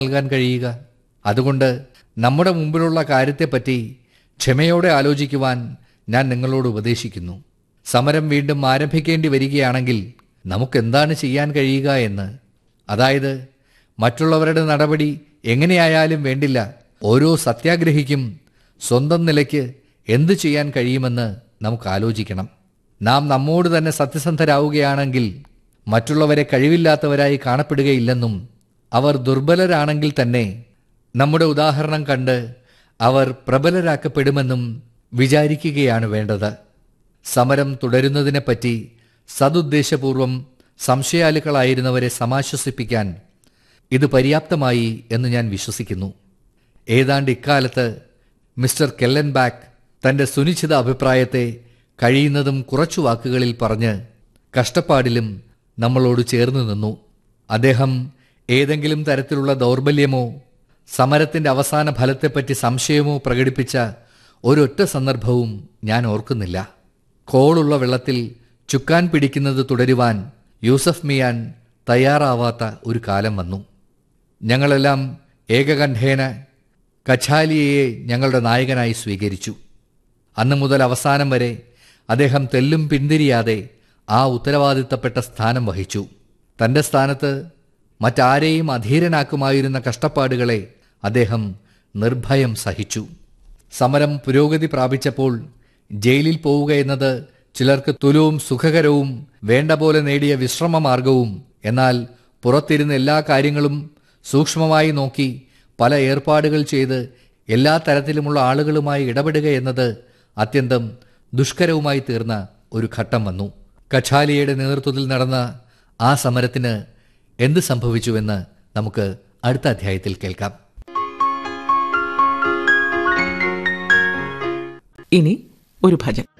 നൽകാൻ കഴിയുക അതുകൊണ്ട് നമ്മുടെ മുമ്പിലുള്ള കാര്യത്തെപ്പറ്റി ക്ഷമയോടെ ആലോചിക്കുവാൻ ഞാൻ നിങ്ങളോട് ഉപദേശിക്കുന്നു സമരം വീണ്ടും ആരംഭിക്കേണ്ടി വരികയാണെങ്കിൽ നമുക്കെന്താണ് ചെയ്യാൻ കഴിയുക എന്ന് അതായത് മറ്റുള്ളവരുടെ നടപടി എങ്ങനെയായാലും വേണ്ടില്ല ഓരോ സത്യാഗ്രഹിക്കും സ്വന്തം നിലയ്ക്ക് എന്തു ചെയ്യാൻ കഴിയുമെന്ന് നമുക്ക് ആലോചിക്കണം നാം നമ്മോട് തന്നെ സത്യസന്ധരാവുകയാണെങ്കിൽ മറ്റുള്ളവരെ കഴിവില്ലാത്തവരായി കാണപ്പെടുകയില്ലെന്നും അവർ ദുർബലരാണെങ്കിൽ തന്നെ നമ്മുടെ ഉദാഹരണം കണ്ട് അവർ പ്രബലരാക്കപ്പെടുമെന്നും വിചാരിക്കുകയാണ് വേണ്ടത് സമരം തുടരുന്നതിനെപ്പറ്റി സതുദ്ദേശപൂർവം സംശയാലുക്കളായിരുന്നവരെ സമാശ്വസിപ്പിക്കാൻ ഇത് പര്യാപ്തമായി എന്ന് ഞാൻ വിശ്വസിക്കുന്നു ഏതാണ്ട് ഇക്കാലത്ത് മിസ്റ്റർ കെല്ലൻബാക്ക് തന്റെ സുനിശ്ചിത അഭിപ്രായത്തെ കഴിയുന്നതും കുറച്ചു വാക്കുകളിൽ പറഞ്ഞ് കഷ്ടപ്പാടിലും നമ്മളോട് ചേർന്ന് നിന്നു അദ്ദേഹം ഏതെങ്കിലും തരത്തിലുള്ള ദൗർബല്യമോ സമരത്തിന്റെ അവസാന ഫലത്തെപ്പറ്റി സംശയമോ പ്രകടിപ്പിച്ച ഒരൊറ്റ സന്ദർഭവും ഞാൻ ഓർക്കുന്നില്ല കോളുള്ള വെള്ളത്തിൽ ചുക്കാൻ പിടിക്കുന്നത് തുടരുവാൻ യൂസഫ് മിയാൻ തയ്യാറാവാത്ത ഒരു കാലം വന്നു ഞങ്ങളെല്ലാം ഏകകണ്ഠേന കച്ചാലിയയെ ഞങ്ങളുടെ നായകനായി സ്വീകരിച്ചു അന്നു മുതൽ അവസാനം വരെ അദ്ദേഹം തെല്ലും പിന്തിരിയാതെ ആ ഉത്തരവാദിത്തപ്പെട്ട സ്ഥാനം വഹിച്ചു തന്റെ സ്ഥാനത്ത് മറ്റാരെയും അധീരനാക്കുമായിരുന്ന കഷ്ടപ്പാടുകളെ അദ്ദേഹം നിർഭയം സഹിച്ചു സമരം പുരോഗതി പ്രാപിച്ചപ്പോൾ ജയിലിൽ പോവുക എന്നത് ചിലർക്ക് തുലവും സുഖകരവും വേണ്ട പോലെ നേടിയ വിശ്രമമാർഗവും എന്നാൽ പുറത്തിരുന്ന എല്ലാ കാര്യങ്ങളും സൂക്ഷ്മമായി നോക്കി പല ഏർപ്പാടുകൾ ചെയ്ത് എല്ലാ തരത്തിലുമുള്ള ആളുകളുമായി ഇടപെടുക എന്നത് അത്യന്തം ദുഷ്കരവുമായി തീർന്ന ഒരു ഘട്ടം വന്നു കച്ചാലിയയുടെ നേതൃത്വത്തിൽ നടന്ന ആ സമരത്തിന് എന്ത് സംഭവിച്ചുവെന്ന് നമുക്ക് അടുത്ത അധ്യായത്തിൽ കേൾക്കാം ഇനി ഒരു ഭജൻ